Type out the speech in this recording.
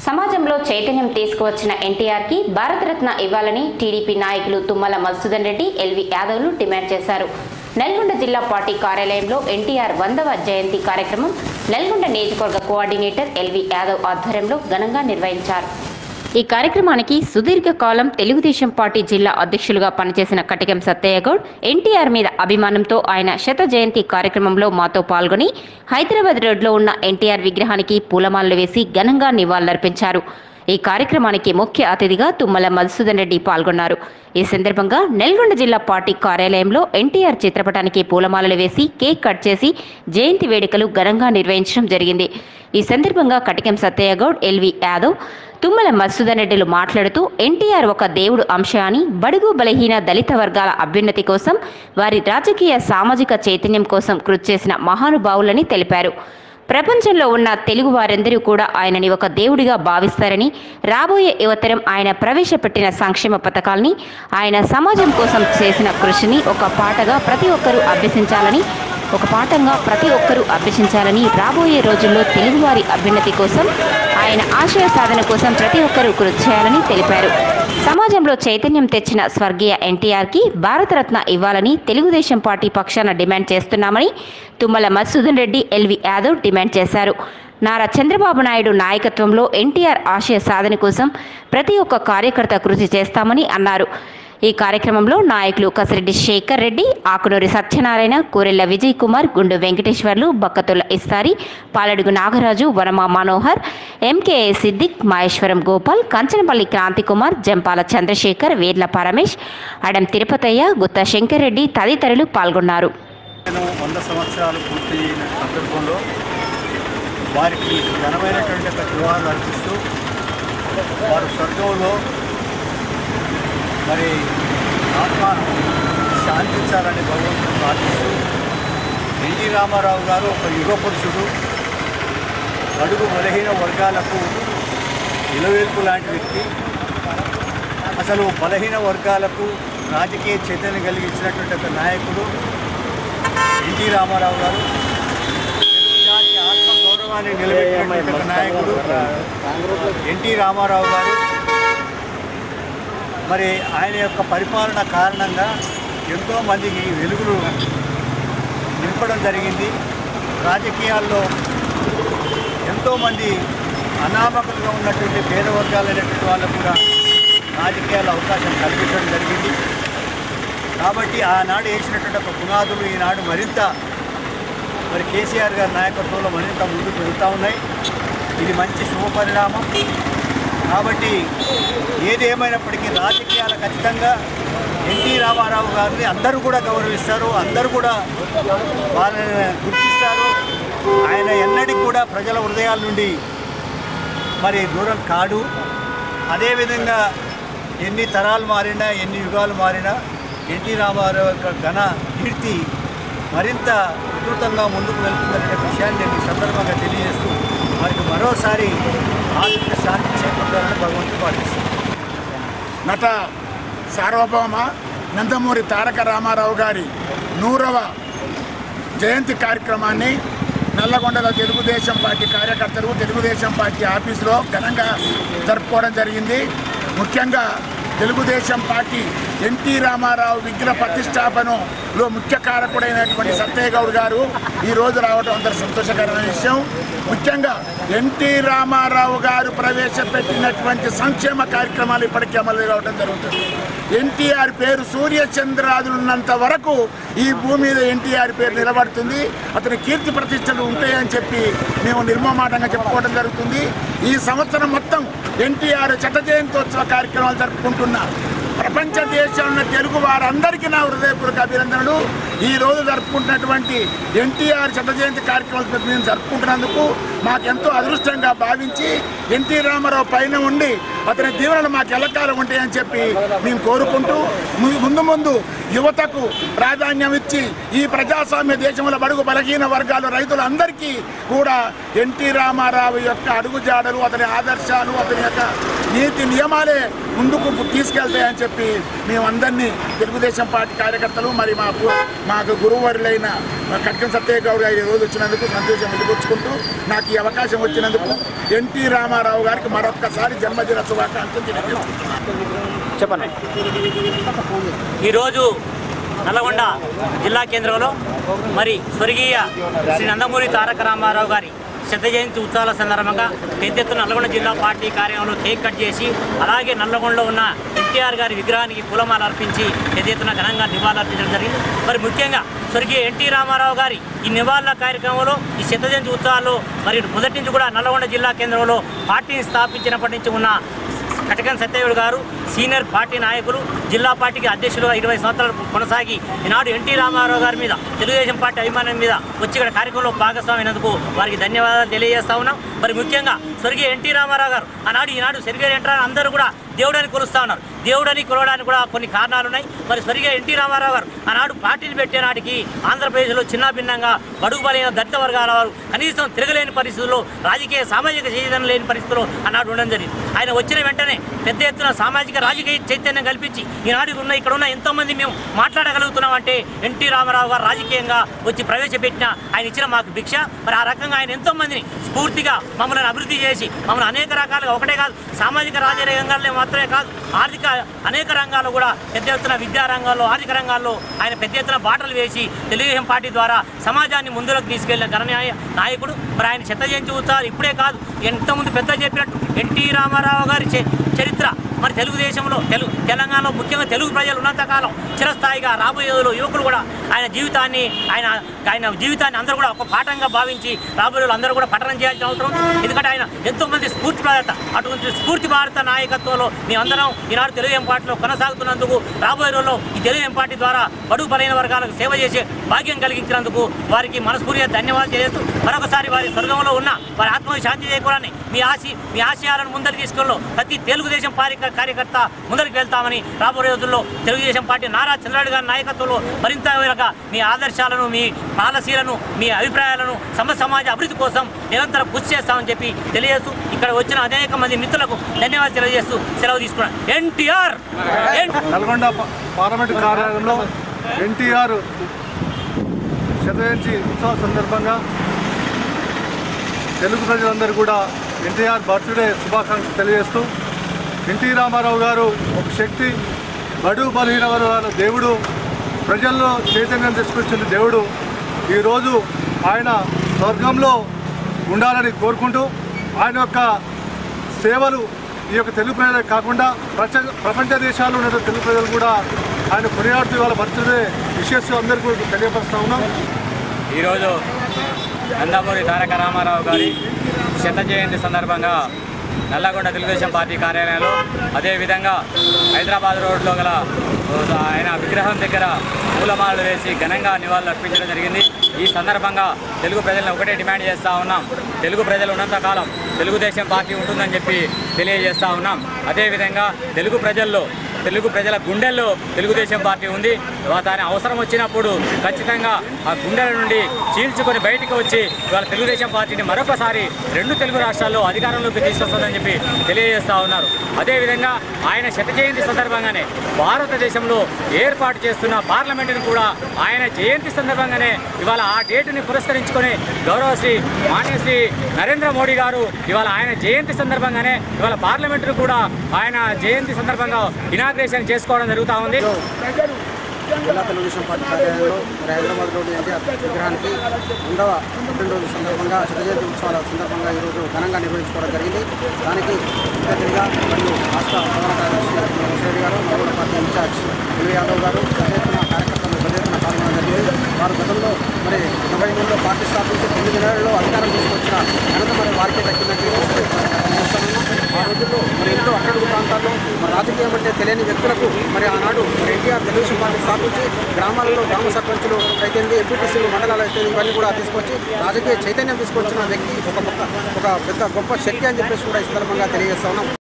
సమాజంలో చైతన్యం తీసుకువచ్చిన ఎన్టీఆర్ కి భారతరత్న ఇవ్వాలని టీడీపీ నాయకులు తుమ్మల మధుసూదన్ రెడ్డి ఎల్వి యాదవ్లు డిమాండ్ చేశారు నల్గొండ జిల్లా పార్టీ కార్యాలయంలో ఎన్టీఆర్ వందవ జయంతి కార్యక్రమం నల్గొండ నియోజకవర్గ కోఆర్డినేటర్ ఎల్వి యాదవ్ ఆధ్వర్యంలో ఘనంగా నిర్వహించారు ఈ కార్యక్రమానికి సుదీర్ఘ కాలం తెలుగుదేశం పార్టీ జిల్లా అధ్యక్షులుగా పనిచేసిన కటికం సత్తయ్య గౌడ్ ఎన్టీఆర్ మీద అభిమానంతో ఆయన శత జయంతి కార్యక్రమంలో మాతో పాల్గొని హైదరాబాద్ రోడ్లో ఉన్న ఎన్టీఆర్ విగ్రహానికి పూలమాలలు వేసి ఘనంగా నివాళులర్పించారు ఈ కార్యక్రమానికి ముఖ్య అతిథిగా తుమ్మల మధుసూదన్ రెడ్డి పాల్గొన్నారు ఈ సందర్భంగా నల్గొండ జిల్లా పార్టీ కార్యాలయంలో ఎన్టీఆర్ చిత్రపటానికి పూలమాలలు వేసి కేక్ కట్ చేసి జయంతి వేడుకలు ఘనంగా నిర్వహించడం జరిగింది ఈ సందర్భంగా కటికం సత్తయ్య గౌడ్ ఎల్వి యాదవ్ తుమ్మల మధుసూదన్ రెడ్డిలు మాట్లాడుతూ ఎన్టీఆర్ ఒక దేవుడు అంశ అని బడుగు బలహీన దళిత వర్గాల అభ్యున్నతి కోసం వారి రాజకీయ సామాజిక చైతన్యం కోసం కృషి చేసిన మహానుభావులని తెలిపారు ప్రపంచంలో ఉన్న తెలుగు వారందరూ కూడా ఆయనని ఒక దేవుడిగా భావిస్తారని రాబోయే యువతరం ఆయన ప్రవేశపెట్టిన సంక్షేమ పథకాల్ని ఆయన సమాజం కోసం చేసిన కృషిని ఒక పాటగా ప్రతి ఒక్కరూ అభ్యసించాలని ఒక పాఠంగా ప్రతి ఒక్కరూ అభ్యసించాలని రాబోయే రోజుల్లో తెలుగువారి అభ్యున్నతి కోసం ఆయన ఆశయ సాధన కోసం ప్రతి ఒక్కరూ కృషి చేయాలని తెలిపారు సమాజంలో చైతన్యం తెచ్చిన స్వర్గీయ ఎన్టీఆర్కి భారతరత్న ఇవ్వాలని తెలుగుదేశం పార్టీ పక్షాన డిమాండ్ చేస్తున్నామని తుమ్మల మధుసూదన్ రెడ్డి ఎల్వి యాదవ్ డిమాండ్ చేశారు నారా చంద్రబాబు నాయుడు నాయకత్వంలో ఎన్టీఆర్ ఆశయ సాధన కోసం ప్రతి ఒక్క కార్యకర్త కృషి చేస్తామని అన్నారు ఈ కార్యక్రమంలో నాయకులు కసిరెడ్డి శేఖర్ రెడ్డి ఆకునూరి సత్యనారాయణ కూరెళ్ల విజయ్ కుమార్ గుండు వెంకటేశ్వర్లు బక్కతుల ఇస్తారి పాలడుగు నాగరాజు వనమా మనోహర్ ఎంకేఏ సిద్దిక్ మహేశ్వరం గోపాల్ కంచనపల్లి క్రాంతి కుమార్ జంపాల చంద్రశేఖర్ వేర్ల పరమేష్ అడం తిరుపతయ్య గుత్తా శంకర్ రెడ్డి తదితరులు పాల్గొన్నారు నేను వంద సంవత్సరాలు పూర్తి అయిన సందర్భంలో వారికి ఘనమైనటువంటి ఒక నివాళులు అర్పిస్తూ వారు స్వర్గంలో మరి ఆత్మ శాంతించాలని భగవంతుని ప్రార్థిస్తూ ఎన్టీ రామారావు గారు ఒక యుగ పురుషుడు అడుగు బలహీన వర్గాలకు ఇలవేల్పు లాంటి వ్యక్తి అసలు బలహీన వర్గాలకు రాజకీయ చైతన్యం కలిగించినటువంటి ఒక నాయకుడు ఎన్టీ రామారావు గారు తెలుగు జాతి ఆత్మ గౌరవాన్ని నిలబెట్టినటువంటి ఒక నాయకుడు ఎన్టీ రామారావు గారు మరి ఆయన యొక్క పరిపాలన కారణంగా ఎంతో మందికి వెలుగులు నింపడం జరిగింది రాజకీయాల్లో ఎంతోమంది అనామకులుగా ఉన్నటువంటి పేద వర్గాలైనటువంటి వాళ్ళకు కూడా రాజకీయాల అవకాశం కల్పించడం జరిగింది కాబట్టి ఆనాడు వేసినటువంటి ఒక పునాదులు ఈనాడు మరింత మరి కేసీఆర్ గారి నాయకత్వంలో మరింత ముందుకు వెళ్తూ ఉన్నాయి ఇది మంచి శుభపరిణామం కాబట్టి ఏది ఏమైనప్పటికీ రాజకీయాలు ఖచ్చితంగా ఎన్టీ రామారావు గారిని అందరూ కూడా గౌరవిస్తారు అందరూ కూడా వాళ్ళని గుర్తిస్తారు ఆయన ఎన్నటికి కూడా ప్రజల హృదయాల నుండి మరి దూరం కాడు అదేవిధంగా ఎన్ని తరాలు మారినా ఎన్ని యుగాలు మారినా ఎన్టీ రామారావు యొక్క ఘన కీర్తి మరింత ఉధృతంగా ముందుకు వెళ్తుందనే విషయాన్ని నేను ఈ సందర్భంగా తెలియజేస్తూ వారికి మరోసారి ఆర్థిక శాంతి చేకూరాలని భగవంతుడు పాటిస్తున్నాను నట సార్వభౌమ నందమూరి తారక రామారావు గారి నూరవ జయంతి కార్యక్రమాన్ని నల్లగొండలో తెలుగుదేశం పార్టీ కార్యకర్తలు తెలుగుదేశం పార్టీ ఆఫీసులో ఘనంగా జరుపుకోవడం జరిగింది ముఖ్యంగా తెలుగుదేశం పార్టీ ఎన్టీ రామారావు విగ్రహ ప్రతిష్టాపనలో ముఖ్య కారకుడైనటువంటి సత్తయ్య గౌడ్ గారు ఈ రోజు రావడం అందరు సంతోషకరమైన విషయం ముఖ్యంగా ఎన్టీ రామారావు గారు ప్రవేశపెట్టినటువంటి సంక్షేమ కార్యక్రమాలు ఇప్పటికీ అమలు కావడం జరుగుతుంది ఎన్టీఆర్ పేరు సూర్యచంద్రాదులు ఉన్నంత వరకు ఈ భూమి మీద ఎన్టీఆర్ పేరు నిలబడుతుంది అతని కీర్తి ప్రతిష్టలు ఉంటాయని చెప్పి మేము నిర్మమాటంగా చెప్పుకోవడం జరుగుతుంది ఈ సంవత్సరం మొత్తం ఎన్టీఆర్ శత జయంతోత్సవ కార్యక్రమాలు జరుపుకుంటున్నాం ప్రపంచ దేశంలో ఉన్న తెలుగు వారందరికీ నా హృదయపూర్వక అభినందనలు ఈ రోజు జరుపుకుంటున్నటువంటి ఎన్టీఆర్ శత జయంతి కార్యక్రమాలు మేము జరుపుకుంటున్నందుకు మాకెంతో అదృష్టంగా భావించి ఎన్టీ రామారావు పైన ఉండి అతని దీవెనలు మాకు ఎల్లకాలం ఉంటాయని చెప్పి మేము కోరుకుంటూ ము- ముందు ముందు యువతకు ప్రాధాన్యం ఇచ్చి ఈ ప్రజాస్వామ్య దేశంలో బడుగు బలహీన వర్గాలు రైతులందరికీ కూడా ఎన్టీ రామారావు యొక్క అడుగుజాడలు అతని ఆదర్శాలు అతని యొక్క నీతి నియమాలే ముందుకు తీసుకెళ్తాయని చెప్పి మేమందరినీ తెలుగుదేశం పార్టీ కార్యకర్తలు మరి మాకు మాకు గురువురులైన కట్కం సత్యయ్య గౌడ్ గారు ఈ రోజు వచ్చినందుకు సంతోషం వెలిపుచ్చుకుంటూ నాకు ఈ అవకాశం వచ్చినందుకు ఎన్టీ రామారావు గారికి మరొక్కసారి జన్మదిన శుభాకాంక్షలు తెలియజేస్తున్నాను చెప్పండి ఈరోజు నల్లగొండ జిల్లా కేంద్రంలో మరి స్వర్గీయ శ్రీ నందమూరి తారక రామారావు గారి శత జయంతి ఉత్సవాల సందర్భంగా పెద్ద ఎత్తున నల్గొండ జిల్లా పార్టీ కార్యాలయంలో కేక్ కట్ చేసి అలాగే నల్లగొండలో ఉన్న ఎన్టీఆర్ గారి విగ్రహానికి పూలమాల అర్పించి పెద్ద ఎత్తున ఘనంగా నివాళులు అర్పించడం జరిగింది మరి ముఖ్యంగా స్వర్గీయ ఎన్టీ రామారావు గారి ఈ నివాళుల కార్యక్రమంలో ఈ శత జయంతి ఉత్సవాల్లో మరి మొదటి నుంచి కూడా నల్లగొండ జిల్లా కేంద్రంలో పార్టీని స్థాపించినప్పటి నుంచి ఉన్న కటకన్ సత్యవేడు గారు సీనియర్ పార్టీ నాయకులు జిల్లా పార్టీకి అధ్యక్షులుగా ఇరవై సంవత్సరాలు కొనసాగి ఈనాడు ఎన్టీ రామారావు గారి మీద తెలుగుదేశం పార్టీ అభిమానం మీద వచ్చి ఇక్కడ కార్యక్రమంలో భాగస్వామైనందుకు వారికి ధన్యవాదాలు తెలియజేస్తా ఉన్నాం మరి ముఖ్యంగా స్వర్గీయ ఎన్టీ రామారావు గారు ఆనాడు ఈనాడు స్వర్గీయ ఎన్టీ రామారావు అందరూ కూడా దేవుడని కొలుస్తా ఉన్నారు దేవుడని కొలవడానికి కూడా కొన్ని కారణాలు ఉన్నాయి మరి స్వర్గీయ ఎన్టీ రామారావు గారు ఆనాడు పార్టీని పెట్టే నాటికి ఆంధ్రప్రదేశ్లో చిన్న భిన్నంగా బడుగు బలైన దళిత వర్గాల వారు కనీసం తిరగలేని పరిస్థితుల్లో రాజకీయ సామాజిక చైతన్యం లేని పరిస్థితుల్లో ఆనాడు ఉండడం జరిగింది ఆయన వచ్చిన వెంటనే పెద్ద ఎత్తున సామాజిక రాజకీయ చైతన్యం కల్పించి ఈనాడు ఉన్న ఇక్కడ ఉన్న ఎంతోమంది మేము మాట్లాడగలుగుతున్నాం అంటే ఎన్టీ రామారావు గారు రాజకీయంగా వచ్చి ప్రవేశపెట్టిన ఆయన ఇచ్చిన మాకు భిక్ష మరి ఆ రకంగా ఆయన ఎంతో మందిని స్ఫూర్తిగా మమ్మల్ని అభివృద్ధి చేసి మమ్మల్ని అనేక రకాలుగా ఒకటే కాదు సామాజిక రాజకీయ రంగాల్లో మాత్రమే కాదు ఆర్థిక అనేక రంగాల్లో కూడా పెద్ద ఎత్తున విద్యా రంగాల్లో ఆర్థిక రంగాల్లో ఆయన పెద్ద ఎత్తున బాటలు వేసి తెలుగుదేశం పార్టీ ద్వారా సమాజాన్ని ముందులోకి తీసుకెళ్లిన గణనీయ నాయకుడు మరి ఆయన చెత్త జయంతి ఉత్సవాలు ఇప్పుడే కాదు ఎంతమంది పెద్ద చెప్పినట్టు ఎన్టీ రామారావు గారి చే- చరిత్ర మరి తెలుగుదేశంలో తెలుగు తెలంగాణలో ముఖ్యంగా తెలుగు ప్రజలు ఉన్నంతకాలం చిరస్థాయిగా రాబోయే రోజుల్లో యువకులు కూడా ఆయన జీవితాన్ని ఆయన ఆయన జీవితాన్ని అందరూ కూడా ఒక పాఠంగా భావించి రాబోయే రోజులు అందరూ కూడా పఠనం చేయాల్సిన అవసరం ఉంది. ఎందుకంటే ఆయన ఎంతో మంది స్ఫూర్తి ప్రాయత అటువంటి స్ఫూర్తి భారత నాయకత్వంలో మేమందరం ఈనాడు తెలుగుదేశం పార్టీలో కొనసాగుతున్నందుకు రాబోయే రోజుల్లో ఈ తెలుగుదేశం పార్టీ ద్వారా బడుగు బలైన వర్గాలకు సేవ చేసే భాగ్యం కలిగించినందుకు వారికి మనస్ఫూర్తిగా ధన్యవాదాలు తెలియజేస్తూ మరొకసారి వారి స్వర్గంలో ఉన్న వారి ఆత్మకు శాంతి చేకూరాలని మీ ఆశి మీ ఆశయాలను ముందరికి తీసుకెళ్ళి ప్రతి తెలుగుదేశం పార్టీ కార్యకర్త ముందరికి వెళ్తామని రాబోయే రోజుల్లో తెలుగుదేశం పార్టీ నారా చంద్రబాబు గారి నాయకత్వంలో మరింత విధంగా మీ ఆదర్శాలను మీ పాలసీలను మీ అభిప్రాయాలను సమ సమాజ అభివృద్ధి కోసం నిరంతరం కృషి చేస్తామని చెప్పి తెలియజేస్తూ ఇక్కడ వచ్చిన అనేక మంది మిత్రులకు ధన్యవాదాలు తెలియజేస్తూ సెలవు తీసుకున్నాను ఎన్టీఆర్ నల్గొండ ప- పార్లమెంటు కార్యాలయంలో ఎన్టీఆర్ శతజయంతి ఉత్సవ సందర్భంగా తెలుగు ప్రజలందరూ కూడా ఎన్టీఆర్ బర్త్డే శుభాకాంక్షలు తెలియజేస్తూ ఎన్టీ రామారావు గారు ఒక శక్తి బడు బలహీన వర్గాల దేవుడు ప్రజల్లో చైతన్యం తీసుకొచ్చిన దేవుడు ఈరోజు ఆయన స్వర్గంలో ఉండాలని కోరుకుంటూ ఆయన యొక్క సేవలు ఈ యొక్క తెలుగు ప్రజలే కాకుండా ప్రపంచ ప్రపంచ దేశాల్లో ఉన్న తెలుగు ప్రజలు కూడా ఆయన కొనియాడుతూ వాళ్ళ బర్త్డే విషయస్ అందరికీ కూడా తెలియపరుస్తా ఉన్నాం ఈరోజు నందమూరి తారక రామారావు గారి శత జయంతి సందర్భంగా నల్లగొండ తెలుగుదేశం పార్టీ కార్యాలయంలో అదేవిధంగా హైదరాబాద్ రోడ్లో గల ఆయన విగ్రహం దగ్గర పూలమాలలు వేసి ఘనంగా నివాళులు అర్పించడం జరిగింది ఈ సందర్భంగా తెలుగు ప్రజలను ఒకటే డిమాండ్ చేస్తూ ఉన్నాం తెలుగు ప్రజలు ఉన్నంతకాలం తెలుగుదేశం పార్టీ ఉంటుందని చెప్పి తెలియజేస్తూ ఉన్నాం అదేవిధంగా తెలుగు ప్రజల్లో తెలుగు ప్రజల గుండెల్లో తెలుగుదేశం పార్టీ ఉంది దాని అవసరం వచ్చినప్పుడు ఖచ్చితంగా ఆ గుండెల నుండి చీల్చుకొని బయటికి వచ్చి ఇవాళ తెలుగుదేశం పార్టీని మరొకసారి రెండు తెలుగు రాష్ట్రాల్లో అధికారంలోకి తీసుకొస్తుందని చెప్పి తెలియజేస్తా ఉన్నారు అదేవిధంగా ఆయన శత జయంతి సందర్భంగానే భారతదేశంలో ఏర్పాటు చేస్తున్న పార్లమెంటును కూడా ఆయన జయంతి సందర్భంగానే ఇవాళ ఆ డేటుని పురస్కరించుకొని గౌరవ శ్రీ మాన్యశ్రీ నరేంద్ర మోడీ గారు ఇవాళ ఆయన జయంతి సందర్భంగానే ఇవాళ పార్లమెంటును కూడా ఆయన జయంతి సందర్భంగా ఇనాగ్రేషన్ చేసుకోవడం జరుగుతూ ఉంది జిల్లా తెలుగుదేశం పార్టీ కార్యాలయంలో మరి హైదరాబాద్ రోడ్డు ఎన్టీఆర్ విగ్రహానికి రెండవ పుట్టినరోజు సందర్భంగా శతజయంతి ఉత్సవాల సందర్భంగా ఈరోజు ఘనంగా నిర్వహించుకోవడం జరిగింది దానికి ముఖ్య అతిథిగా మరియు రాష్ట్ర ప్రధాన కార్యదర్శి రెడ్డి గారు Nalgonda party incharge LV Yadav గారు పెద్ద ఎత్తున కార్యకర్తలు పెద్ద ఎత్తున పాల్గొనడం జరిగింది వారు గతంలో మరి ఎనభై ఎనిమిదిలో పార్టీ స్థాపించి తొమ్మిది నెలల్లో అధికారం తీసుకొచ్చిన ఘనత మరి వారికి దక్కిందని ఆ రోజుల్లో మరి ఎంతో అట్టడుగు ప్రాంతాల్లో మరి రాజకీయం అంటే తెలియని వ్యక్తులకు మరి ఆనాడు మరి ఎన్టీఆర్ తెలుగుదేశం పార్టీ స్థాపించి గ్రామాలలో గ్రామ సర్పంచులు అయితే ఎంపీటీసీలు మండలాలు అయితే ఇవన్నీ కూడా తీసుకొచ్చి రాజకీయ చైతన్యం తీసుకొచ్చిన వ్యక్తి ఒక గొప్ప ఒక పెద్ద గొప్ప శక్తి అని చెప్పేసి కూడా ఈ సందర్భంగా తెలియజేస్తా ఉన్నాం